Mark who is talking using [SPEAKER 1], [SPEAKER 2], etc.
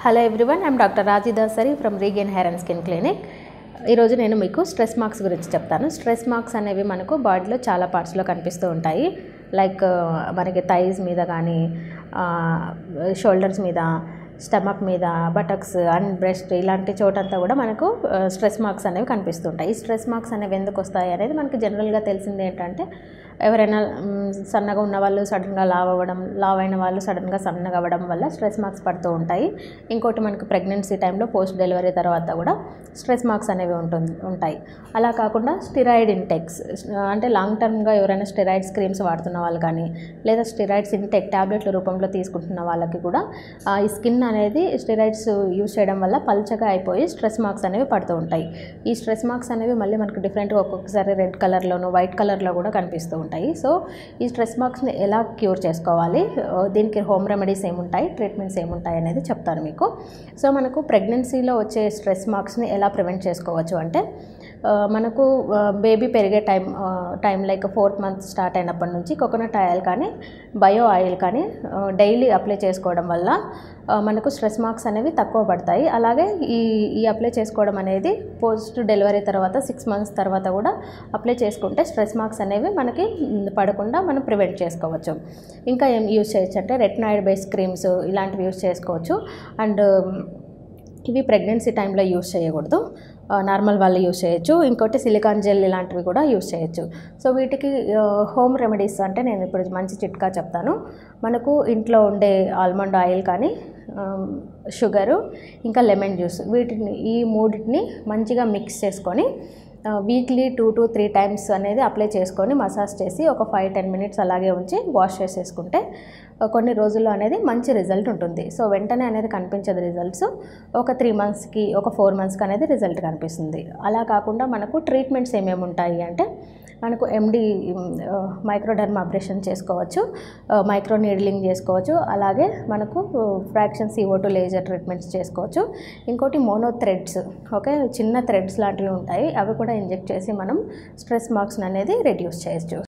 [SPEAKER 1] hello everyone I'm doctor Raji Dasari from Regen hair and skin clinic ఈరోజు నేను మీకు stress marks గురించి చెప్తాను స్ట్రెస్ మార్క్స్ అనేవి మనకు బాడీలో చాలా పార్ట్స్లో కనిపిస్తూ ఉంటాయి లైక్ మనకి థైస్ మీద కానీ షోల్డర్స్ మీద స్టమక్ మీద బటక్స్ అండ్ బ్రెస్ట్ ఇలాంటి చోటంతా కూడా మనకు స్ట్రెస్ మార్క్స్ అనేవి కనిపిస్తుంటాయి ఈ స్ట్రెస్ మార్క్స్ అనేవి ఎందుకు వస్తాయి అనేది మనకి జనరల్గా తెలిసింది ఏంటంటే ఎవరైనా మ్, సన్నగా ఉన్న వాళ్ళు సడన్గా లావ్ అవ్వడం లావ్ అయిన వాళ్ళు సడన్గా సన్నగా అవ్వడం వల్ల స్ట్రెస్ మార్క్స్ పడుతూ ఉంటాయి ఇంకోటి మనకి ప్రెగ్నెన్సీ టైంలో పోస్ట్ డెలివరీ తర్వాత కూడా స్ట్రెస్ మార్క్స్ అనేవి ఉంటుంది ఉంటాయి అలా కాకుండా స్టిరాయిడ్ ఇంటెక్స్ అంటే లాంగ్ టర్మ్గా ఎవరైనా స్టెరాయిడ్స్ క్రీమ్స్ వాడుతున్న వాళ్ళు కానీ లేదా స్టెరాయిడ్స్ ఇంటెక్ ట్యాబ్లెట్ల రూపంలో తీసుకుంటున్న వాళ్ళకి కూడా ఆ, ఈ స్కిన్ అనేది స్టెరాయిడ్స్ యూస్ చేయడం వల్ల పల్చగా అయిపోయి స్ట్రెస్ మార్క్స్ అనేవి పడుతూ ఉంటాయి ఈ స్ట్రెస్ మార్క్స్ అనేవి మళ్ళీ మనకు డిఫరెంట్గా ఒక్కొక్కసారి రెడ్ కలర్లోను వైట్ కలర్లో కూడా కనిపిస్తూ ఉంటాయి సో ఈ స్ట్రెస్ మార్క్స్ని ఎలా క్యూర్ చేసుకోవాలి ఆ, దీనికి హోమ్ రెమెడీస్ ఏముంటాయి ట్రీట్మెంట్స్ ఏముంటాయి అనేది చెప్తాను మీకు సో మనకు ప్రెగ్నెన్సీలో వచ్చే స్ట్రెస్ మార్క్స్ని ఎలా ప్రివెంట్ చేసుకోవచ్చు అంటే ఆ, మనకు బేబీ పెరిగే time time like fourth month start అయినప్పటి నుంచి కోకోనట్ ఆయిల్ కానీ బయో ఆయిల్ కానీ డైలీ అప్లై చేసుకోవడం వల్ల ఆ, మనకు స్ట్రెస్ మార్క్స్ అనేవి తక్కువ పడతాయి అలాగే ఈ ఈ అప్లై చేసుకోవడం అనేది పోస్ట్ డెలివరీ తర్వాత సిక్స్ మంత్స్ తర్వాత కూడా అప్లై చేసుకుంటే స్ట్రెస్ మార్క్స్ అనేవి మనకి మ్, పడకుండా మనం ప్రివెంట్ చేసుకోవచ్చు ఇంకా ఏం యూస్ చేయొచ్చు అంటే రెట్నాయిడ్ బేస్ క్రీమ్స్ ఇలాంటివి యూస్ చేసుకోవచ్చు అండ్ ఇవి ప్రెగ్నెన్సీ టైంలో యూస్ చేయకూడదు ఆ, నార్మల్ వాళ్ళు యూస్ చేయొచ్చు ఇంకోటి సిలికాన్ జెల్ ఇలాంటివి కూడా యూస్ చేయొచ్చు సో వీటికి ఆ, హోమ్ రెమెడీస్ అంటే నేను ఇప్పుడు మంచి చిట్కా చెప్తాను మనకు ఇంట్లో ఉండే ఆల్మండ్ ఆయిల్ కానీ ఆ, షుగరు ఇంకా లెమన్ జ్యూస్ వీటిని ఈ మూడింటిని మంచిగా మిక్స్ చేసుకొని weekly two to three times అనేది అప్లై చేసుకొని మసాజ్ చేసి ఒక ఫైవ్ టెన్ మినిట్స్ అలాగే ఉంచి వాష్ చేసేసుకుంటే ఆ, కొన్ని రోజుల్లో అనేది మంచి రిజల్ట్ ఉంటుంది సో వెంటనే అనేది కనిపించదు రిజల్ట్స్ ఒక త్రీ మంత్స్కి ఒక ఫోర్ మంత్స్కి అనేది రిజల్ట్ కనిపిస్తుంది అలా కాకుండా మనకు ట్రీట్మెంట్స్ ఏమేమి ఉంటాయి అంటే మనకు ఎండి మైక్రోడర్మ్ ఆపరేషన్ చేసుకోవచ్చు మైక్రో నీడ్లింగ్ చేసుకోవచ్చు అలాగే మనకు fraction CO two laser treatments చేసుకోవచ్చు ఇంకోటి మోనో థ్రెడ్స్ ఓకే చిన్న థ్రెడ్స్ లాంటివి ఉంటాయి అవి కూడా ఇంజెక్ట్ చేసి మనం స్ట్రెస్ మార్క్స్ అనేది రెడ్యూస్ చేయొచ్చు